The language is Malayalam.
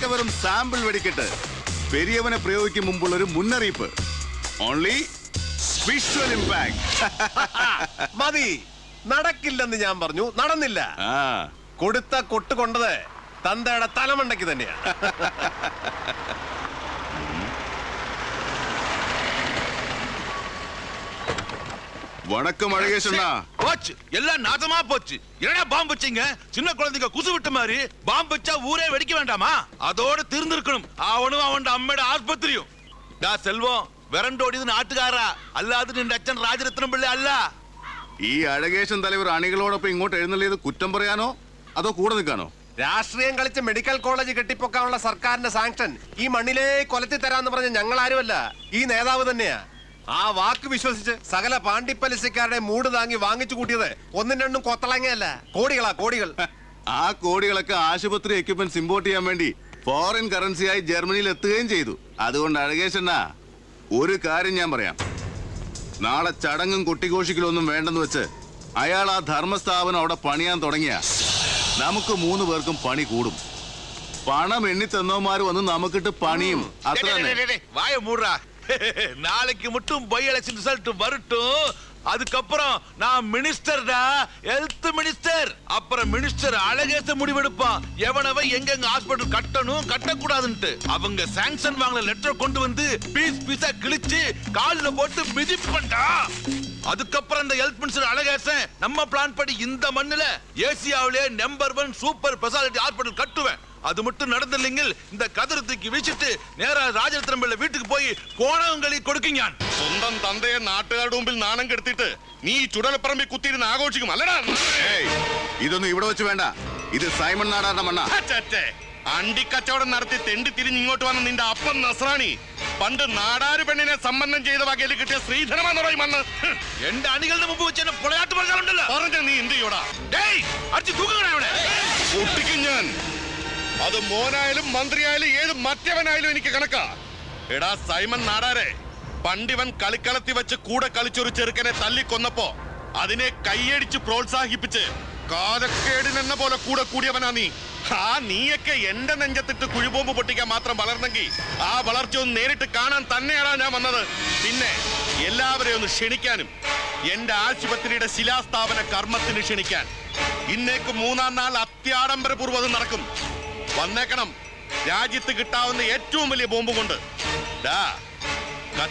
ഇതൊക്കെ വെറും സാമ്പിൾ വെടിക്കെട്ട് പെരിയവനെ പ്രയോഗിക്കും മുമ്പുള്ള ഒരു മുന്നറിയിപ്പ് ഓൺലി വിഷ്വൽ ഇമ്പാക്ട് മതി നടക്കില്ലെന്ന് ഞാൻ പറഞ്ഞു നടന്നില്ല ആ കൊടുത്ത കൊട്ട് കൊണ്ടത് തന്തയുടെ തലമണ്ടയ്ക്ക് തന്നെയാ வணக்கம் அழகேஷண்ணா போச்சு எல்லாம் நாசமா போச்சு என்னடா பாம்பு வச்சீங்க சின்ன குழந்தைங்க குசு விட்ட மாதிரி பாம்பு வச்சா ஊரே வெடிக்க வேண்டாமா அதோட திருந்திருக்கணும் அவனும் அவன் അമ്മയുടെ ആസ്പത്രിയും ഡാ സെൽവം വിരണ്ടോടിയത് നാട്ടുകാരാ അല്ലാതെ നിന്റെ അച്ഛൻ രാജരത്നം പിള്ള അല്ല ഈ അഴകേശൻ തലവർ അണികളോടൊപ്പം ഇങ്ങോട്ട് എഴുന്നള്ളിയത് കുറ്റം പറയാനോ അതോ കൂടെ നിൽക്കാനോ രാഷ്ട്രീയം കളിച്ച് മെഡിക്കൽ കോളേജ് കെട്ടിപ്പൊക്കാനുള്ള സർക്കാരിന്റെ സാങ്ഷൻ ഈ മണ്ണിലേ കൊലത്തി തരാന്ന് പറഞ്ഞ ഞങ്ങൾ ആരുമല്ല ഈ നേതാവ് തന്നെയാ ആ വാക്ക് വിശ്വസിച്ച് സകല പാണ്ഡിപ്പലിശക്കാരുടെ മൂട് താങ്ങി വാങ്ങിച്ചു കൂട്ടിയത് ഒന്നും രണ്ടും കൊത്തളങ്ങയല്ല കോടികളാ കോടികൾ ആ കോടികളൊക്കെ ആശുപത്രി എക്യുപ്മെന്റ് ഇമ്പോർട്ട് ചെയ്യാൻ വേണ്ടി ഫോറിൻ കറൻസിയായി ജർമ്മനിയിൽ എത്തുകയും ചെയ്തു അതുകൊണ്ട് അഴകേശണ്ണ ഒരു കാര്യം ഞാൻ പറയാം നാളെ ചടങ്ങും കുട്ടിഘോഷിക്കലും ഒന്നും വേണ്ടെന്ന് വെച്ച് അയാൾ ആ ധർമ്മസ്ഥാപനം അവിടെ പണിയാൻ തുടങ്ങിയ നമുക്ക് മൂന്ന് പേർക്കും പണി കൂടും പണം എണ്ണി തന്നവന്മാര് വന്ന് നമുക്കിട്ട് പണിയും അത്ര டேய், തന്നെ டேய், டேய், டேய், வாய மூடுறா நாளைக்கு மட்டும் பை எலெக்ஷன் ரிசல்ட் வரட்டும் அதுக்கப்புறம் நான் மினிஸ்டர்டா ஹெல்த் மினிஸ்டர் அப்புறம் மினிஸ்டர் அழகேச முடிவெடுப்பான் எவனவன் எங்கெங்க ஹாஸ்பிடல் கட்டணும் கட்டக்கூடாதுன்ட்டு அவங்க சாங்ஷன் வாங்கின லெட்டர் கொண்டு வந்து பீஸ் பீஸா கிழிச்சு கால்ல போட்டு மிதிப்பண்டா அதுக்கப்புறம் இந்த ஹெல்த் மினிஸ்டர் அழகேசன் நம்ம பிளான் படி இந்த மண்ணுல ஏசியாவிலே number one super speciality hospital கட்டுவேன் அது மட்டும் நடந்தில்லைங்க இந்த கதிர தூக்கி வீசிட்டு நேரா രാജരത്നം പിള്ള വീട്ടിൽ പോയി കോണങ്ങളി കൊടുക്കും ഞാൻ സ്വന്തം തന്തയെ നാട്ടുകാരുടെ മുമ്പിൽ നാണം കെടുത്തിട്ട് നീ ഈ ചുടലപ്പറമ്പിൽ കുത്തിയിരുന്ന് ആഘോഷിക്കും അല്ലടാ ഏയ്, ഇതൊന്നും ഇവിടെ വെച്ച് വേണ്ട ഇത് സൈമൺ നാടാറിന്റെ മണ്ണ അച്ചേ അണ്ടിക്കച്ചവടം നടത്തി തെണ്ടി തിരിഞ്ഞ് ഇങ്ങോട്ട് വന്ന നിന്റെ അപ്പം നസ്രാണി പണ്ട് നാടാര് പെണ്ണിനെ സമ്പന്നം ചെയ്ത വകയിൽ കിട്ടിയ ശ്രീധരമെന്ന് പറയും മണ്ണ് ഹ്, എന്റെ അണികളുടെ മുമ്പ് വെച്ച് എന്നെ പൊളയാട്ട് പറഞ്ഞാലുണ്ടല്ലോ പറഞ്ഞ നീ എന്ത് ചെയ്യോടാ ഡേയ് അടിച്ച് തൂക്കണേ അവിടെ ഒട്ടിക്കും ഞാൻ അത് മോനായാലും മന്ത്രിയായാലും ഏത് മറ്റവനായാലും എനിക്ക് കണക്കാ എടാ സൈമൺ നാടാരെ പണ്ടിവൻ കളിക്കളത്തിൽ വെച്ച് കൂടെ കളിച്ചൊരു ചെറുക്കനെ തല്ലിക്കൊന്നപ്പോ അതിനെ കൈയടിച്ച് പ്രോത്സാഹിപ്പിച്ച് കാലക്കേടിനെന്ന പോലെ കൂടെ കൂടിയവനാ നീ ആ നീയൊക്കെ എന്റെ നെഞ്ചത്തിട്ട് കുഴിബോംബ് പൊട്ടിക്കാൻ മാത്രം വളർന്നെങ്കിൽ ആ വളർച്ച ഒന്ന് നേരിട്ട് കാണാൻ തന്നെയാണ് ഞാൻ വന്നത് പിന്നെ എല്ലാവരെയും ഒന്ന് ക്ഷണിക്കാനും എന്റെ ആശുപത്രിയുടെ ശിലാസ്ഥാപന കർമ്മത്തിന് ക്ഷണിക്കാൻ ഇന്നേക്ക് മൂന്നാം നാൾ അത്യാഡംബരപൂർവ്വം അത് നടക്കും വന്നേക്കണം രാജ്യത്ത് കിട്ടാവുന്ന ഏറ്റവും വലിയ ബോംബ് കൊണ്ട് ഡാ